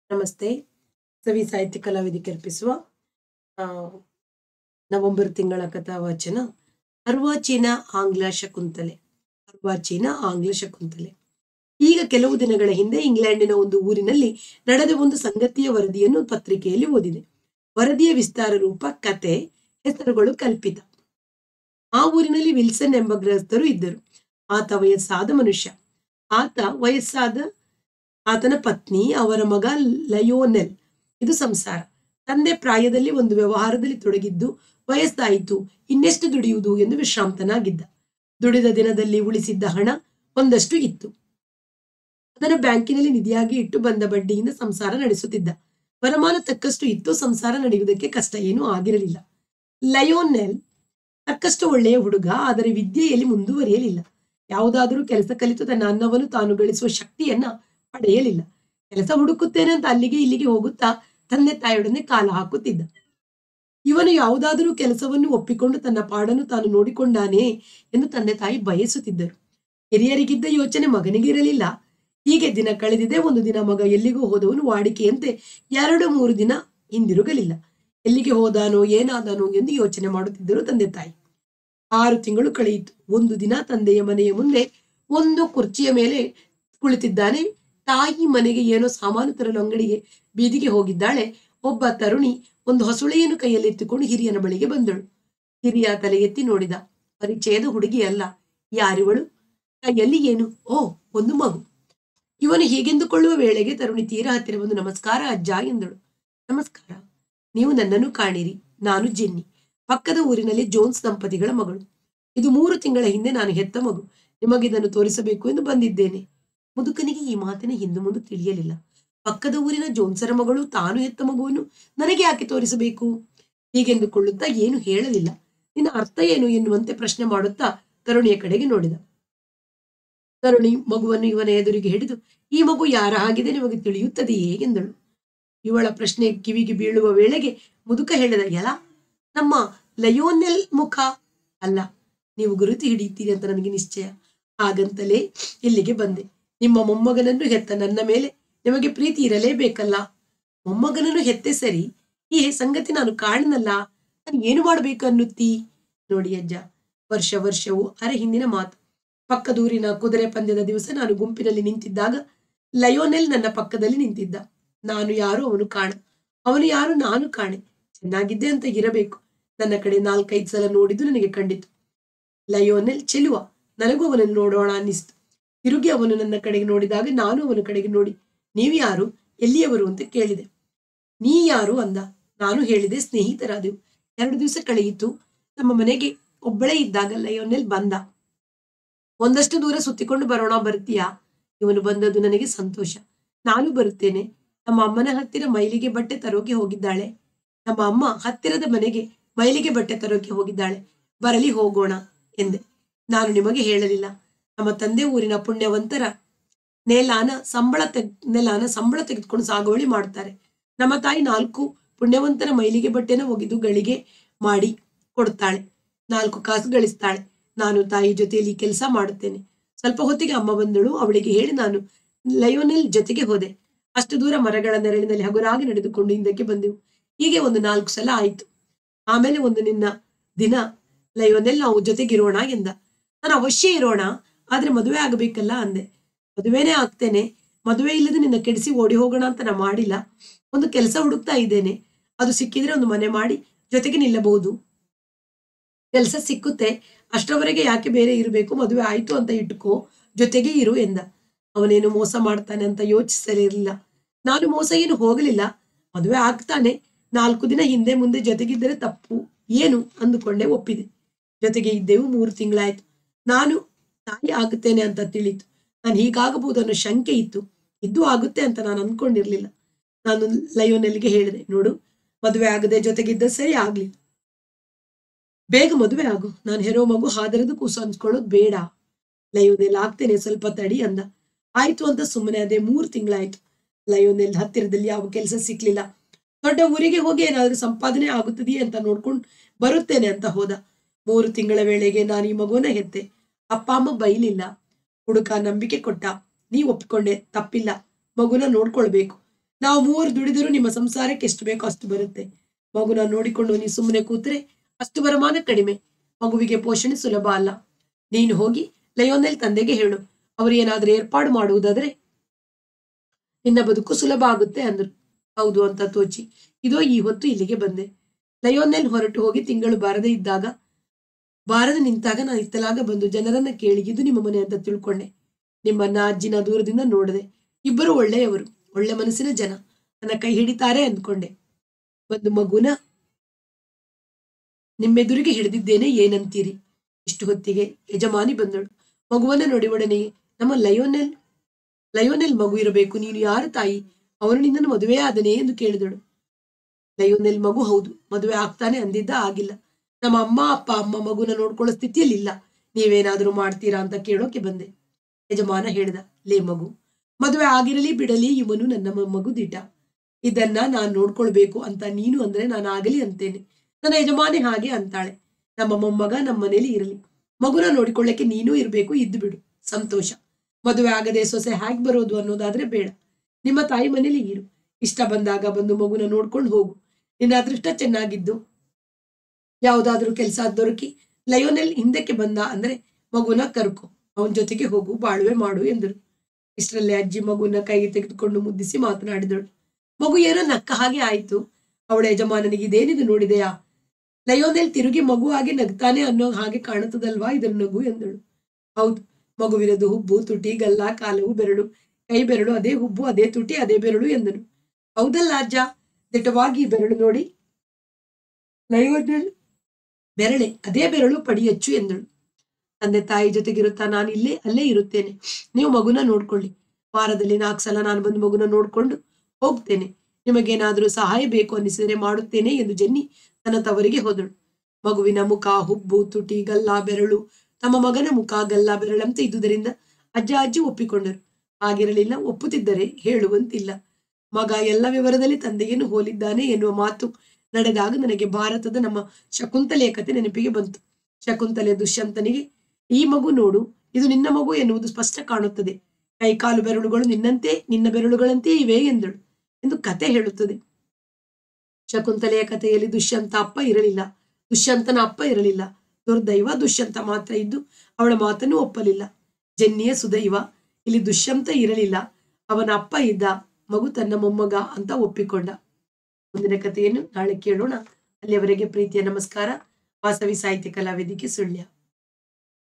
ನಮಸ್ತೆ ಸವಿ ಸಾಹಿತ್ಯ ಕಲಾವಿದಿಕೆ ಅರ್ಪಿಸುವ ಆ, ನವೆಂಬರ್ ತಿಂಗಳ ಕಥಾವಾಚನ ಅರ್ವಾಚೀನ ಆಂಗ್ಲ ಶಕುಂತಲೆ ಅರ್ವಾಚೀನ ಆಂಗ್ಲ ಶಕುಂತಲೆ ಈಗ ಕೆಲವು ದಿನಗಳ ಹಿಂದೆ ಇಂಗ್ಲೆಂಡಿನ ಒಂದು ಊರಿನಲ್ಲಿ ನಡೆದ ಒಂದು ಸಂಗತಿಯ ವರದಿಯನ್ನು ಪತ್ರಿಕೆಯಲ್ಲಿ ಓದಿದೆ ವರದಿಯ ವಿಸ್ತಾರ ರೂಪ ಕತೆ ಹೆಸರುಗಳು ಕಲ್ಪಿತ ಆ ಊರಿನಲ್ಲಿ ವಿಲ್ಸನ್ ಎಂಬ ಗೃಹಸ್ಥರು ಇದ್ದರು ಆತ ವಯಸ್ಸಾದ ಮನುಷ್ಯ ಆತ ವಯಸ್ಸಾದ ಆತನ ಪತ್ನಿ ಅವರ ಮಗ ಲಯೋನೆಲ್ ಇದು ಸಂಸಾರ ತಂದೆ ಪ್ರಾಯದಲ್ಲಿ ಒಂದು ವ್ಯವಹಾರದಲ್ಲಿ ತೊಡಗಿದ್ದು ವಯಸ್ಸಾಯಿತು ಇನ್ನೆಷ್ಟು ದುಡಿಯುವುದು ಎಂದು ವಿಶ್ರಾಂತನಾಗಿದ್ದ ದುಡಿದ ದಿನದಲ್ಲಿ ಉಳಿಸಿದ್ದ ಹಣ ಒಂದಷ್ಟು ಇತ್ತು ಅದನ್ನು ಬ್ಯಾಂಕಿನಲ್ಲಿ ನಿಧಿಯಾಗಿ ಇಟ್ಟು ಬಂದ ಬಡ್ಡಿಯಿಂದ ಸಂಸಾರ ನಡೆಸುತ್ತಿದ್ದ ವರಮಾನ ತಕ್ಕಷ್ಟು ಇತ್ತು ಸಂಸಾರ ನಡೆಯುವುದಕ್ಕೆ ಕಷ್ಟ ಏನೂ ಆಗಿರಲಿಲ್ಲ ಲಯೋನೆಲ್ ತಕ್ಕಷ್ಟು ಒಳ್ಳೆಯ ಹುಡುಗ ಆದರೆ ವಿದ್ಯೆಯಲ್ಲಿ ಮುಂದುವರಿಯಲಿಲ್ಲ ಯಾವುದಾದರೂ ಕೆಲಸ ಕಲಿತು ತನ್ನ ಅನ್ನವನ್ನು ತಾನು ಗಳಿಸುವ ಶಕ್ತಿಯನ್ನ ಪಡೆಯಲಿಲ್ಲ ಕೆಲಸ ಹುಡುಕುತ್ತೇನೆ ಅಂತ ಅಲ್ಲಿಗೆ ಇಲ್ಲಿಗೆ ಹೋಗುತ್ತಾ ತಂದೆ ತಾಯಿಯೊಡನೆ ಕಾಲ ಹಾಕುತ್ತಿದ್ದ ಇವನು ಯಾವುದಾದರೂ ಕೆಲಸವನ್ನು ಒಪ್ಪಿಕೊಂಡು ತನ್ನ ಪಾಡನ್ನು ತಾನು ನೋಡಿಕೊಂಡಾನೇ ಎಂದು ತಂದೆ ತಾಯಿ ಬಯಸುತ್ತಿದ್ದರು ಹಿರಿಯರಿಗಿದ್ದ ಯೋಚನೆ ಮಗನಿಗೆ ಇರಲಿಲ್ಲ ಹೀಗೆ ದಿನ ಕಳೆದಿದೆ ಒಂದು ದಿನ ಮಗ ಎಲ್ಲಿಗೂ ಹೋದವನು ವಾಡಿಕೆಯಂತೆ ಎರಡು ಮೂರು ದಿನ ಹಿಂದಿರುಗಲಿಲ್ಲ ಎಲ್ಲಿಗೆ ಹೋದಾನೋ ಏನಾದನೋ ಎಂದು ಯೋಚನೆ ಮಾಡುತ್ತಿದ್ದರು ತಂದೆ ತಾಯಿ ಆರು ತಿಂಗಳು ಕಳೆಯಿತು ಒಂದು ದಿನ ತಂದೆಯ ಮನೆಯ ಮುಂದೆ ಒಂದು ಕುರ್ಚಿಯ ಮೇಲೆ ಕುಳಿತಿದ್ದಾನೆ ತಾಯಿ ಮನೆಗೆ ಏನೋ ಸಾಮಾನು ತರಲು ಅಂಗಡಿಗೆ ಬೀದಿಗೆ ಹೋಗಿದ್ದಾಳೆ ಒಬ್ಬ ತರುಣಿ ಒಂದು ಹಸುಳೆಯನ್ನು ಕೈಯಲ್ಲಿ ಎತ್ತಿಕೊಂಡು ಹಿರಿಯನ ಬಳಿಗೆ ಬಂದಳು ಹಿರಿಯ ತಲೆ ಎತ್ತಿ ನೋಡಿದ ಪರಿಚಯದ ಹುಡುಗಿ ಅಲ್ಲ ಯಾರಿವಳು ಕೈಯಲ್ಲಿ ಏನು ಓ ಒಂದು ಮಗು ಇವನು ಹೀಗೆಂದುಕೊಳ್ಳುವ ವೇಳೆಗೆ ತರುಣಿ ತೀರಾ ಹತ್ತಿರ ಬಂದು ನಮಸ್ಕಾರ ಅಜ್ಜ ಎಂದಳು ನಮಸ್ಕಾರ ನೀವು ನನ್ನನ್ನು ಕಾಣಿರಿ ನಾನು ಜೆನ್ನಿ ಪಕ್ಕದ ಊರಿನಲ್ಲಿ ಜೋನ್ಸ್ ದಂಪತಿಗಳ ಮಗಳು ಇದು ಮೂರು ತಿಂಗಳ ಹಿಂದೆ ನಾನು ಹೆತ್ತ ಮಗು ನಿಮಗಿದನ್ನು ತೋರಿಸಬೇಕು ಎಂದು ಬಂದಿದ್ದೇನೆ ಮುದುಕನಿಗೆ ಈ ಮಾತಿನ ಹಿಂದು ಮುಂದೆ ತಿಳಿಯಲಿಲ್ಲ ಪಕ್ಕದ ಊರಿನ ಜೋನ್ಸರ ಮಗಳು ತಾನು ಹೆತ್ತ ಮಗುವನ್ನು ನನಗೆ ಯಾಕೆ ತೋರಿಸಬೇಕು ಹೀಗೆಂದುಕೊಳ್ಳುತ್ತಾ ಏನು ಹೇಳಲಿಲ್ಲ ನಿನ್ನ ಅರ್ಥ ಏನು ಎನ್ನುವಂತೆ ಪ್ರಶ್ನೆ ಮಾಡುತ್ತಾ ತರುಣಿಯ ಕಡೆಗೆ ನೋಡಿದ ತರುಣಿ ಮಗುವನ್ನು ಇವನ ಎದುರಿಗೆ ಹಿಡಿದು ಈ ಮಗು ಯಾರ ಹಾಗಿದೆ ನಿಮಗೆ ತಿಳಿಯುತ್ತದೆಯೇ ಎಂದಳು ಇವಳ ಪ್ರಶ್ನೆ ಕಿವಿಗೆ ಬೀಳುವ ವೇಳೆಗೆ ಮುದುಕ ಹೇಳಿದ ಎಲ ನಮ್ಮ ಲಯೋನೆಲ್ ಮುಖ ಅಲ್ಲ ನೀವು ಗುರುತು ಹಿಡಿಯುತ್ತೀರಿ ಅಂತ ನನಗೆ ನಿಶ್ಚಯ ಹಾಗಂತಲೇ ಇಲ್ಲಿಗೆ ಬಂದೆ ನಿಮ್ಮ ಮೊಮ್ಮಗನನ್ನು ಹೆತ್ತ ನನ್ನ ಮೇಲೆ ನಿಮಗೆ ಪ್ರೀತಿ ಇರಲೇಬೇಕಲ್ಲ ಮೊಮ್ಮಗನನ್ನು ಹೆತ್ತೆ ಸರಿ ಈ ಸಂಗತಿ ನಾನು ಕಾಣನಲ್ಲ ನಾನು ಏನು ಮಾಡಬೇಕು ಅನ್ನುತ್ತೀ ನೋಡಿ ಅಜ್ಜ ವರ್ಷ ವರ್ಷವೂ ಅರೆ ಹಿಂದಿನ ಮಾತು ಪಕ್ಕದೂರಿನ ಕುದುರೆ ಪಂದ್ಯದ ದಿವಸ ನಾನು ಗುಂಪಿನಲ್ಲಿ ನಿಂತಿದ್ದಾಗ ಲಯೋನೆಲ್ ನನ್ನ ಪಕ್ಕದಲ್ಲಿ ನಿಂತಿದ್ದ ನಾನು ಯಾರು ಅವನು ಕಾಣ ಅವನು ಯಾರು ನಾನು ಕಾಣೆ ಚೆನ್ನಾಗಿದ್ದೆ ಅಂತ ಇರಬೇಕು ನನ್ನ ಕಡೆ ನಾಲ್ಕೈದು ಸಲ ನೋಡಿದ್ದು ನನಗೆ ಕಂಡಿತು ಲಯೋನೆಲ್ ಚೆಲುವ ನನಗೂ ಅವನನ್ನು ನೋಡೋಣ ಅನ್ನಿಸ್ತು ತಿರುಗಿ ಅವನು ನನ್ನ ಕಡೆಗೆ ನೋಡಿದಾಗ ನಾನು ಅವನ ಕಡೆಗೆ ನೋಡಿ ನೀವು ಯಾರು ಎಲ್ಲಿಯವರು ಅಂತ ಕೇಳಿದೆ ನೀ ಯಾರು ಅಂದ ನಾನು ಹೇಳಿದೆ ಸ್ನೇಹಿತರಾದೆವು ಎರಡು ದಿವಸ ಕಳೆಯಿತು ನಮ್ಮ ಮನೆಗೆ ಒಬ್ಬಳೇ ಇದ್ದಾಗ ಲಯೋನೆಲ್ ಬಂದ ಒಂದಷ್ಟು ದೂರ ಸುತ್ತಿಕೊಂಡು ಬರೋಣ ಬರ್ತೀಯಾ ಇವನು ಬಂದದ್ದು ನನಗೆ ಸಂತೋಷ ನಾನು ಬರುತ್ತೇನೆ ನಮ್ಮ ಅಮ್ಮನ ಹತ್ತಿರ ಮೈಲಿಗೆ ಬಟ್ಟೆ ತರೋಕೆ ಹೋಗಿದ್ದಾಳೆ ನಮ್ಮ ಅಮ್ಮ ಹತ್ತಿರದ ಮನೆಗೆ ಮೈಲಿಗೆ ಬಟ್ಟೆ ತರೋಕೆ ಹೋಗಿದ್ದಾಳೆ ಬರಲಿ ಹೋಗೋಣ ಎಂದೆ ನಾನು ನಿಮಗೆ ಹೇಳಲಿಲ್ಲ ನಮ್ಮ ತಂದೆ ಊರಿನ ಪುಣ್ಯವಂತರ ನೆಲಾನ ಸಂಬಳ ತೆಗ್ ನೆಲಾನ ಸಂಬಳ ತೆಗೆದುಕೊಂಡು ಸಾಗುವಳಿ ಮಾಡ್ತಾರೆ ನಮ್ಮ ತಾಯಿ ನಾಲ್ಕು ಪುಣ್ಯವಂತರ ಮೈಲಿಗೆ ಬಟ್ಟೆನ ಒಗೆದು ಗಳಿಗೆ ಮಾಡಿ ಕೊಡ್ತಾಳೆ ನಾಲ್ಕು ಕಾಸು ಗಳಿಸ್ತಾಳೆ ನಾನು ತಾಯಿ ಜೊತೆಯಲ್ಲಿ ಕೆಲಸ ಮಾಡುತ್ತೇನೆ ಸ್ವಲ್ಪ ಹೊತ್ತಿಗೆ ಅಮ್ಮ ಬಂದಳು ಅವಳಿಗೆ ಹೇಳಿ ನಾನು ಲಯೋನೆಲ್ ಜೊತೆಗೆ ಹೋದೆ ಅಷ್ಟು ದೂರ ಮರಗಳ ನೆರಳಿನಲ್ಲಿ ಹಗುರಾಗಿ ನಡೆದುಕೊಂಡು ಹಿಂದಕ್ಕೆ ಬಂದೆವು ಹೀಗೆ ಒಂದು ನಾಲ್ಕು ಸಲ ಆಯಿತು ಆಮೇಲೆ ಒಂದು ನಿನ್ನ ದಿನ ಲಯೋನೆಲ್ ನಾವು ಜೊತೆಗಿರೋಣ ಎಂದ ನಾನು ಅವಶ್ಯ ಇರೋಣ ಆದ್ರೆ ಮದುವೆ ಆಗಬೇಕಲ್ಲ ಅಂದೆ ಮದುವೆನೇ ಆಗ್ತೇನೆ ಮದುವೆ ಇಲ್ಲದೆ ನಿನ್ನ ಕೆಡಿಸಿ ಓಡಿ ಹೋಗೋಣ ಅಂತ ನಾ ಮಾಡಿಲ್ಲ ಒಂದು ಕೆಲಸ ಹುಡುಕ್ತಾ ಇದ್ದೇನೆ ಅದು ಸಿಕ್ಕಿದ್ರೆ ಒಂದು ಮನೆ ಮಾಡಿ ಜೊತೆಗೆ ನಿಲ್ಲಬಹುದು ಕೆಲಸ ಸಿಕ್ಕುತ್ತೆ ಅಷ್ಟರವರೆಗೆ ಯಾಕೆ ಬೇರೆ ಇರಬೇಕು ಮದುವೆ ಆಯ್ತು ಅಂತ ಇಟ್ಕೋ ಜೊತೆಗೆ ಇರು ಎಂದ ಅವನೇನು ಮೋಸ ಮಾಡ್ತಾನೆ ಅಂತ ಯೋಚಿಸಲಿರಲಿಲ್ಲ ನಾನು ಮೋಸ ಏನು ಹೋಗಲಿಲ್ಲ ಮದುವೆ ಆಗ್ತಾನೆ ನಾಲ್ಕು ದಿನ ಹಿಂದೆ ಮುಂದೆ ಜೊತೆಗಿದ್ದರೆ ತಪ್ಪು ಏನು ಅಂದುಕೊಂಡೆ ಒಪ್ಪಿದೆ ಜೊತೆಗೆ ಇದ್ದೆವು ಮೂರು ತಿಂಗಳಾಯ್ತು ನಾನು ತಾಯಿ ಆಗುತ್ತೇನೆ ಅಂತ ತಿಳಿತು ನಾನು ಹೀಗಾಗಬಹುದು ಅನ್ನೋ ಶಂಕೆ ಇತ್ತು ಇದ್ದು ಆಗುತ್ತೆ ಅಂತ ನಾನು ಅಂದ್ಕೊಂಡಿರ್ಲಿಲ್ಲ ನಾನು ಲಯೋನೆಲ್ಗೆ ಹೇಳಿದೆ ನೋಡು ಮದುವೆ ಆಗದೆ ಜೊತೆಗಿದ್ದ ಸರಿ ಆಗ್ಲಿಲ್ಲ ಬೇಗ ಮದುವೆ ಆಗು ನಾನು ಹೆರೋ ಮಗು ಹಾದರದು ಕೂಸು ಅನ್ಸ್ಕೊಳ್ಳೋದು ಬೇಡ ಲಯೋನೆಲ್ ಆಗ್ತೇನೆ ಸ್ವಲ್ಪ ತಡಿ ಅಂದ ಆಯ್ತು ಅಂತ ಸುಮ್ಮನೆ ಅದೇ ಮೂರು ತಿಂಗಳಾಯ್ತು ಲಯೋನೆಲ್ ಹತ್ತಿರದಲ್ಲಿ ಯಾವ ಕೆಲಸ ಸಿಕ್ಲಿಲ್ಲ ದೊಡ್ಡ ಊರಿಗೆ ಹೋಗಿ ಏನಾದ್ರೂ ಸಂಪಾದನೆ ಆಗುತ್ತದೆಯೇ ಅಂತ ನೋಡ್ಕೊಂಡು ಬರುತ್ತೇನೆ ಅಂತ ಹೋದ ಮೂರು ತಿಂಗಳ ವೇಳೆಗೆ ನಾನು ಈ ಮಗುವನ್ನ ಹೆತ್ತೆ ಅಪ್ಪ ಅಮ್ಮ ಬೈಲಿಲ್ಲ ಹುಡುಕ ನಂಬಿಕೆ ಕೊಟ್ಟ ನೀ ಒಪ್ಪಿಕೊಂಡೆ ತಪ್ಪಿಲ್ಲ ಮಗುನ ನೋಡ್ಕೊಳ್ಬೇಕು ನಾವು ಮೂವರು ದುಡಿದರೂ ನಿಮ್ಮ ಸಂಸಾರಕ್ಕೆ ಎಷ್ಟು ಬೇಕೋ ಅಷ್ಟು ಬರುತ್ತೆ ಮಗುನ ನೋಡಿಕೊಂಡು ನೀವು ಸುಮ್ಮನೆ ಕೂತ್ರೆ ಅಷ್ಟು ವರಮಾನ ಕಡಿಮೆ ಮಗುವಿಗೆ ಪೋಷಣೆ ಸುಲಭ ಅಲ್ಲ ನೀನು ಹೋಗಿ ಲಯೋನೆಲ್ ತಂದೆಗೆ ಹೇಳು ಅವರು ಏನಾದ್ರೂ ಏರ್ಪಾಡು ಮಾಡುವುದಾದ್ರೆ ನಿನ್ನ ಬದುಕು ಸುಲಭ ಆಗುತ್ತೆ ಅಂದ್ರು ಹೌದು ಅಂತ ತೋಚಿ ಇದೋ ಈ ಹೊತ್ತು ಇಲ್ಲಿಗೆ ಬಂದೆ ಲಯೋನೆಲ್ ಹೊರಟು ಹೋಗಿ ತಿಂಗಳು ಬಾರದೆ ಇದ್ದಾಗ ಬಾರದೆ ನಿಂತಾಗ ನಾನು ಇತ್ತಲಾಗ ಬಂದು ಜನರನ್ನ ಕೇಳಿ ಇದು ನಿಮ್ಮ ಮನೆ ಅಂತ ತಿಳ್ಕೊಂಡೆ ನಿಮ್ಮನ್ನ ಅಜ್ಜಿನ ದೂರದಿಂದ ನೋಡಿದೆ ಇಬ್ಬರು ಒಳ್ಳೆಯವರು ಒಳ್ಳೆ ಮನಸ್ಸಿನ ಜನ ನನ್ನ ಕೈ ಹಿಡಿತಾರೆ ಅಂದ್ಕೊಂಡೆ ಒಂದು ಮಗುನ ನಿಮ್ಮೆದುರಿಗೆ ಹಿಡಿದಿದ್ದೇನೆ ಏನಂತೀರಿ ಇಷ್ಟು ಹೊತ್ತಿಗೆ ಯಜಮಾನಿ ಬಂದಳು ಮಗುವನ್ನ ನೋಡಿ ಒಡನೆ ನಮ್ಮ ಲಯೋನೆಲ್ ಲಯೋನೆಲ್ ಮಗು ಇರಬೇಕು ನೀನು ಯಾರು ತಾಯಿ ಅವನು ನಿನ್ನನ್ನು ಮದುವೆ ಆದನೇ ಎಂದು ಕೇಳಿದಳು ಲಯೋನೆಲ್ ಮಗು ಹೌದು ಮದುವೆ ಆಗ್ತಾನೆ ಅಂದಿದ್ದ ಆಗಿಲ್ಲ ನಮ್ಮ ಅಮ್ಮ ಅಪ್ಪ ಅಮ್ಮ ಮಗುನ ನೋಡ್ಕೊಳ್ಳೋ ಸ್ಥಿತಿಯಲ್ಲಿಲ್ಲ ನೀವೇನಾದ್ರೂ ಮಾಡ್ತೀರಾ ಅಂತ ಕೇಳೋಕೆ ಬಂದೆ ಯಜಮಾನ ಹೇಳ್ದ ಲೇ ಮಗು ಮದುವೆ ಆಗಿರಲಿ ಬಿಡಲಿ ಇವನು ನನ್ನ ಮ- ಮಗು ದಿಟ ಇದನ್ನ ನಾನ್ ನೋಡ್ಕೊಳ್ಬೇಕು ಅಂತ ನೀನು ಅಂದ್ರೆ ನಾನು ಆಗಲಿ ಅಂತೇನೆ ನನ್ನ ಯಜಮಾನಿ ಹಾಗೆ ಅಂತಾಳೆ ನಮ್ಮ ಮೊಮ್ಮಗ ನಮ್ಮ ಮನೇಲಿ ಇರಲಿ ಮಗುನ ನೋಡಿಕೊಳ್ಳಕ್ಕೆ ನೀನೂ ಇರ್ಬೇಕು ಇದ್ದು ಬಿಡು ಸಂತೋಷ ಮದುವೆ ಆಗದೆ ಸೊಸೆ ಹ್ಯಾಗ್ ಬರೋದು ಅನ್ನೋದಾದ್ರೆ ಬೇಡ ನಿಮ್ಮ ತಾಯಿ ಮನೇಲಿ ಇರು ಇಷ್ಟ ಬಂದಾಗ ಬಂದು ಮಗುನ ನೋಡ್ಕೊಂಡು ಹೋಗು ನಿನ್ನ ಅದೃಷ್ಟ ಚೆನ್ನಾಗಿದ್ದು ಯಾವುದಾದ್ರೂ ಕೆಲಸ ದೊರಕಿ ಲಯೋನೆಲ್ ಹಿಂದಕ್ಕೆ ಬಂದ ಅಂದ್ರೆ ಮಗುನ ಕರ್ಕೊ ಅವನ ಜೊತೆಗೆ ಹೋಗು ಬಾಳ್ವೆ ಮಾಡು ಎಂದರು ಇಷ್ಟರಲ್ಲಿ ಅಜ್ಜಿ ಮಗುನ ಕೈಗೆ ತೆಗೆದುಕೊಂಡು ಮುದ್ದಿಸಿ ಮಾತನಾಡಿದಳು ಮಗು ಏನೋ ನಕ್ಕ ಹಾಗೆ ಆಯ್ತು ಅವಳ ಯಜಮಾನನಿಗೆ ಇದೇನಿದು ನೋಡಿದೆಯಾ ಲಯೋನೆಲ್ ತಿರುಗಿ ಮಗು ಹಾಗೆ ನಗ್ತಾನೆ ಅನ್ನೋ ಹಾಗೆ ಕಾಣುತ್ತದಲ್ವಾ ಇದರ ನಗು ಎಂದಳು ಹೌದು ಮಗುವಿನದು ಹುಬ್ಬು ತುಟಿ ಗಲ್ಲ ಕಾಲವು ಬೆರಳು ಕೈ ಬೆರಳು ಅದೇ ಹುಬ್ಬು ಅದೇ ತುಟಿ ಅದೇ ಬೆರಳು ಎಂದನು ಹೌದಲ್ಲ ಅಜ್ಜ ದಿಟ್ಟವಾಗಿ ಈ ಬೆರಳು ನೋಡಿ ಲಯೋನೆಲ್ ಬೆರಳೆ ಅದೇ ಬೆರಳು ಪಡಿಯಚ್ಚು ಎಂದಳು ತಂದೆ ತಾಯಿ ಜೊತೆಗಿರುತ್ತಾ ನಾನು ಇಲ್ಲೇ ಅಲ್ಲೇ ಇರುತ್ತೇನೆ ನೀವು ಮಗುನ ನೋಡ್ಕೊಳ್ಳಿ ವಾರದಲ್ಲಿ ನಾಲ್ಕು ಸಲ ನಾನು ಬಂದು ಮಗುನ ನೋಡ್ಕೊಂಡು ಹೋಗ್ತೇನೆ ನಿಮಗೇನಾದರೂ ಸಹಾಯ ಬೇಕು ಅನ್ನಿಸಿದರೆ ಮಾಡುತ್ತೇನೆ ಎಂದು ಜೆನ್ನಿ ತನ್ನ ತವರಿಗೆ ಹೋದಳು ಮಗುವಿನ ಮುಖ ಹುಬ್ಬು ತುಟಿ ಗಲ್ಲ ಬೆರಳು ತಮ್ಮ ಮಗನ ಮುಖ ಗಲ್ಲ ಬೆರಳಂತೆ ಇದ್ದುದರಿಂದ ಅಜ್ಜ ಅಜ್ಜಿ ಒಪ್ಪಿಕೊಂಡರು ಆಗಿರಲಿಲ್ಲ ಒಪ್ಪುತ್ತಿದ್ದರೆ ಹೇಳುವಂತಿಲ್ಲ ಮಗ ಎಲ್ಲ ವಿವರದಲ್ಲಿ ತಂದೆಯನ್ನು ಹೋಲಿದ್ದಾನೆ ಎನ್ನುವ ಮಾತು ನಡೆದಾಗ ನನಗೆ ಭಾರತದ ನಮ್ಮ ಶಕುಂತಲೆಯ ಕತೆ ನೆನಪಿಗೆ ಬಂತು ಶಕುಂತಲೆ ದುಷ್ಯಂತನಿಗೆ ಈ ಮಗು ನೋಡು ಇದು ನಿನ್ನ ಮಗು ಎನ್ನುವುದು ಸ್ಪಷ್ಟ ಕಾಣುತ್ತದೆ ಕೈಕಾಲು ಬೆರಳುಗಳು ನಿನ್ನಂತೆ ನಿನ್ನ ಬೆರಳುಗಳಂತೆ ಇವೆ ಎಂದಳು ಎಂದು ಕತೆ ಹೇಳುತ್ತದೆ ಶಕುಂತಲೆಯ ಕಥೆಯಲ್ಲಿ ದುಷ್ಯಂತ ಅಪ್ಪ ಇರಲಿಲ್ಲ ದುಷ್ಯಂತನ ಅಪ್ಪ ಇರಲಿಲ್ಲ ದುರ್ದೈವ ದುಷ್ಯಂತ ಮಾತ್ರ ಇದ್ದು ಅವಳ ಮಾತನ್ನು ಒಪ್ಪಲಿಲ್ಲ ಜನ್ನಿಯ ಸುದೈವ ಇಲ್ಲಿ ದುಷ್ಯಂತ ಇರಲಿಲ್ಲ ಅವನ ಅಪ್ಪ ಇದ್ದ ಮಗು ತನ್ನ ಮೊಮ್ಮಗ ಅಂತ ಒಪ್ಪಿಕೊಂಡ ಮುಂದಿನ ಕಥೆಯನ್ನು ನಾಳೆ ಕೇಳೋಣ ಅಲ್ಲಿಯವರೆಗೆ ಪ್ರೀತಿಯ ನಮಸ್ಕಾರ ವಾಸವಿ ಸಾಹಿತ್ಯ ಕಲಾವೇದಿಕೆ ಸುಳ್ಯ